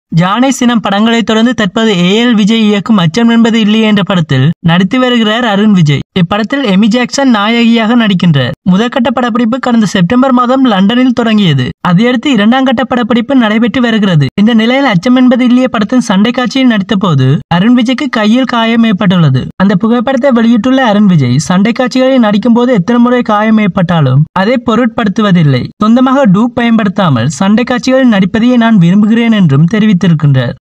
ஜானை சினம் படங்களைத் தொடர்ந்து தற்போது ஏஎல் விஜய் இயக்கும் அச்சம் என்பது இல்லையே என்ற படத்தில் நடித்து வருகிறார் அருண் விஜய் இப்படத்தில் எமி ஜாக்சன் நாயகியாக நடிக்கின்றார் முதற்கட்ட படப்பிடிப்பு கடந்த செப்டம்பர் மாதம் லண்டனில் தொடங்கியது அதையடுத்து இரண்டாம் கட்ட படப்பிடிப்பு நடைபெற்று வருகிறது இந்த நிலையில் அச்சம் என்பது இல்லையே படத்தின் சண்டை காட்சியில் நடித்த போது அருண் விஜய்க்கு கையில் காயம் ஏற்பட்டுள்ளது அந்த புகைப்படத்தை வெளியிட்டுள்ள அருண் விஜய் சண்டை காட்சிகளில் நடிக்கும் போது எத்தனை முறை காயம் ஏற்பட்டாலும் அதை பொருட்படுத்துவதில்லை சொந்தமாக டூப் பயன்படுத்தாமல் சண்டை காட்சிகளில் நடிப்பதையே நான் விரும்புகிறேன் என்றும் தெரிவித்திருக்கின்றார்